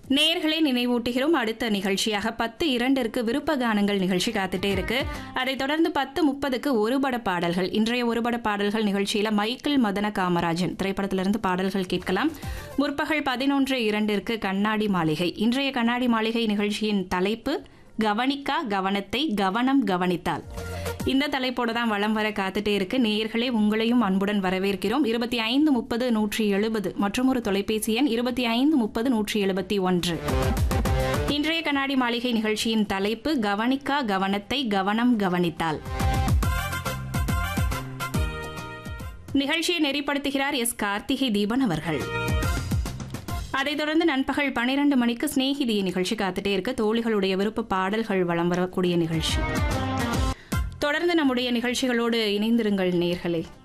நேர்களை நினைவூட்டுகிறோம் அடுத்த நிகழ்ச்சியாக பத்து இரண்டிற்கு விருப்ப கானங்கள் நிகழ்ச்சி காத்துட்டே இருக்கு அதைத் தொடர்ந்து பத்து முப்பதுக்கு ஒருபட பாடல்கள் இன்றைய ஒருபட பாடல்கள் நிகழ்ச்சியில மைக்கேல் மதன காமராஜன் திரைப்படத்திலிருந்து பாடல்கள் கேட்கலாம் முற்பகல் பதினொன்று இரண்டிற்கு கண்ணாடி மாளிகை இன்றைய கண்ணாடி மாளிகை நிகழ்ச்சியின் தலைப்பு கவனிக்கா கவனத்தை கவனம் கவனித்தால் இந்த தலைப்போட தான் வளம் வர காத்துட்டே இருக்கு நேயர்களே உங்களையும் அன்புடன் வரவேற்கிறோம் இருபத்தி ஐந்து முப்பது நூற்றி எழுபது மற்றும் ஒரு தொலைபேசி எண் இருபத்தி ஐந்து முப்பது நூற்றி எழுபத்தி ஒன்று இன்றைய கண்ணாடி மாளிகை நிகழ்ச்சியின் தலைப்பு கவனிக்கா கவனத்தை கவனம் கவனித்தால் நிகழ்ச்சியை நெறிப்படுத்துகிறார் எஸ் கார்த்திகை தீபன் அவர்கள் அதைத் தொடர்ந்து நண்பகல் பன்னிரண்டு மணிக்கு சிநேகிதி நிகழ்ச்சி காத்துட்டே இருக்கு தோழிகளுடைய விருப்ப பாடல்கள் வலம் வரக்கூடிய நிகழ்ச்சி தொடர்ந்து நம்முடைய நிகழ்ச்சிகளோடு இணைந்திருங்கள் நேர்களே